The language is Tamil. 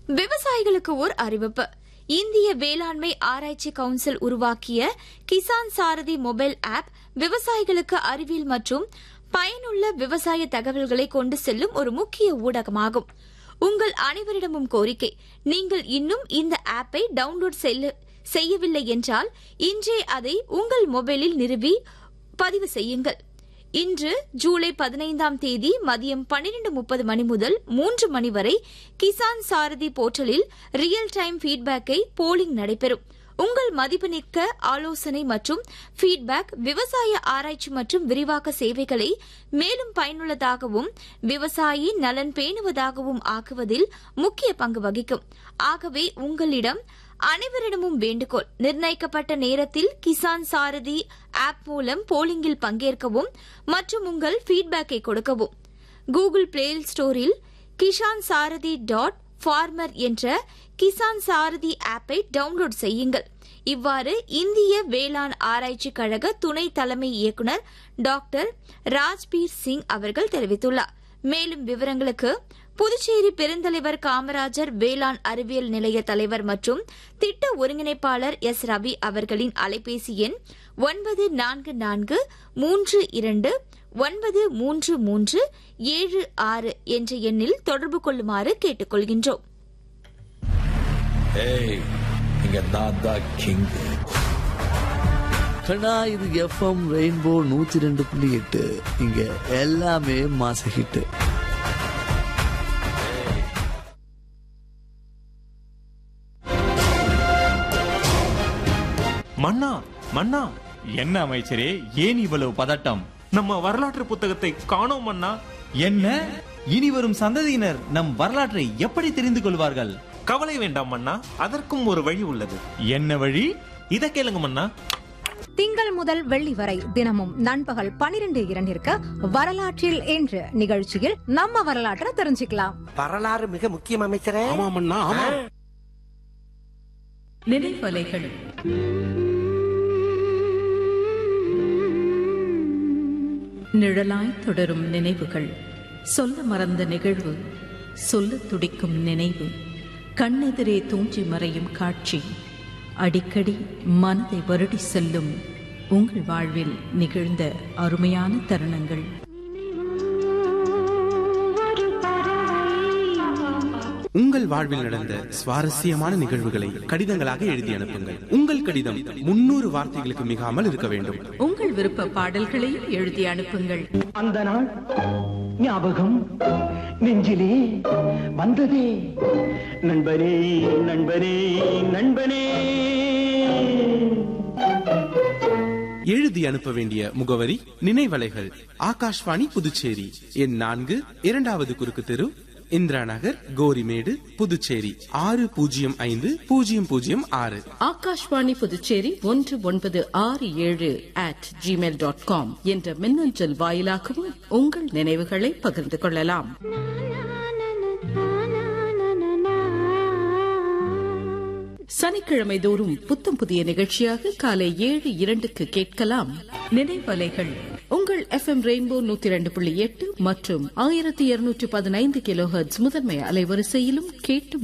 விவசாயிகளுக்கு ஓர் அறிவிப்பு இந்திய வேளாண்மை ஆராய்ச்சி கவுன்சில் உருவாக்கிய கிசான் சாரதி மொபைல் ஆப் விவசாயிகளுக்கு அறிவியல் மற்றும் பயனுள்ள விவசாய தகவல்களை கொண்டு செல்லும் ஒரு முக்கிய ஊடகமாகும் உங்கள் அனைவரிடமும் கோரிக்கை நீங்கள் இன்னும் இந்த ஆப்பை டவுன்லோட் செல்ல- செய்யவில்லை என்றால் இன்றே அதை உங்கள் மொபைலில் நிறுவி பதிவு செய்யுங்கள் இன்று ஜூலை பதினைந்தாம் தேதி மதியம் பன்னிரண்டு முப்பது மணி முதல் மூன்று மணி வரை கிசான் சாரதி போர்ட்டலில் ரியல் டைம் ஃபீட்பேக்கை போலிங் நடைபெறும் உங்கள் மதிப்புமிக்க ஆலோசனை மற்றும் ஃபீட்பேக் விவசாய ஆராய்ச்சி மற்றும் விரிவாக்க சேவைகளை மேலும் பயனுள்ளதாகவும் விவசாயி நலன் பேணுவதாகவும் ஆக்குவதில் முக்கிய பங்கு வகிக்கும் ஆகவே உங்களிடம் அனைவரிடமும் வேண்டுகோள் நிர்ணயிக்கப்பட்ட நேரத்தில் கிசான் சாரதி ஆப் மூலம் போலிங்கில் பங்கேற்கவும் மற்றும் உங்கள் ஃபீட்பேக்கை கொடுக்கவும் கூகுள் பிளே ஸ்டோரில் கிஷான் சாரதி டாட் ஃபார்மர் என்ற கிசான் சாரதி ஆப்பை டவுன்லோட் செய்யுங்கள் இவ்வாறு இந்திய வேளாண் ஆராய்ச்சி கழக துணை தலைமை இயக்குநர் டாக்டர் ராஜ்பீர் சிங் அவர்கள் தெரிவித்துள்ளார் மேலும் விவரங்களுக்கு புதுச்சேரி பெருந்தலைவர் காமராஜர் வேளாண் அறிவியல் நிலைய தலைவர் மற்றும் திட்ட ஒருங்கிணைப்பாளர் எஸ் ரவி அவர்களின் அலைபேசி எண் ஒன்பது நான்கு நான்கு மூன்று இரண்டு ஒன்பது மூன்று மூன்று ஏழு ஆறு என்ற எண்ணில் தொடர்பு கொள்ளுமாறு கேட்டுக்கொள்கின்றோம் ஏய் இங்க நான் தான் கிங் கண்ணா இது எஃப்எம் ரெயின்போ நூத்தி ரெண்டு புள்ளி எட்டு இங்க எல்லாமே மாச ஹிட் மன்னா மன்னா என்ன அமைச்சரே ஏன் இவ்வளவு பதட்டம் நம்ம வரலாற்று புத்தகத்தை காணோம் மன்னா என்ன இனி வரும் சந்ததியினர் நம் வரலாற்றை எப்படி தெரிந்து கொள்வார்கள் கவலை வேண்டாம் மன்னா அதற்கும் ஒரு வழி உள்ளது என்ன வழி இத கேளுங்க மன்னா திங்கள் முதல் வெள்ளி வரை தினமும் நண்பகல் பனிரெண்டு இரண்டிற்கு வரலாற்றில் என்று நிகழ்ச்சியில் நம்ம வரலாற்றை தெரிஞ்சுக்கலாம் வரலாறு மிக முக்கியம் அமைச்சரே நினைவலைகள் நிழலாய் தொடரும் நினைவுகள் சொல்ல மறந்த நிகழ்வு சொல்ல துடிக்கும் நினைவு கண்ணெதிரே தூஞ்சி மறையும் காட்சி அடிக்கடி மனதை வருடி செல்லும் உங்கள் வாழ்வில் நிகழ்ந்த அருமையான தருணங்கள் உங்கள் வாழ்வில் நடந்த சுவாரஸ்யமான நிகழ்வுகளை கடிதங்களாக எழுதி அனுப்புங்கள் உங்கள் கடிதம் முன்னூறு வார்த்தைகளுக்கு மிகாமல் இருக்க வேண்டும் உங்கள் விருப்ப பாடல்களையும் எழுதி அனுப்புங்கள் அந்த நாள் ஞாபகம் நெஞ்சிலே வந்ததே நண்பனே நண்பனே நண்பனே எழுதி அனுப்ப வேண்டிய முகவரி நினைவலைகள் ஆகாஷ்வாணி புதுச்சேரி எண் நான்கு இரண்டாவது குறுக்கு தெரு இந்திரா நகர் கோரிமேடு புதுச்சேரி ஆறு பூஜ்ஜியம் ஐந்து பூஜ்ஜியம் பூஜ்ஜியம் ஆறு ஆகாஷ்வாணி புதுச்சேரி ஒன்று ஒன்பது ஆறு ஏழு அட் ஜிமெயில் டாட் காம் என்ற மின்னஞ்சல் வாயிலாகவும் உங்கள் நினைவுகளை பகிர்ந்து கொள்ளலாம் சனிக்கிழமை தோறும் புத்தம் புதிய நிகழ்ச்சியாக காலை ஏழு இரண்டுக்கு கேட்கலாம் நினைவலைகள் உங்கள் எஃப் எம் ரெயின்போ நூத்தி இரண்டு புள்ளி எட்டு மற்றும் ஆயிரத்தி இருநூற்றி பதினைந்து கிலோ முதன்மை அலைவரிசையிலும் கேட்டு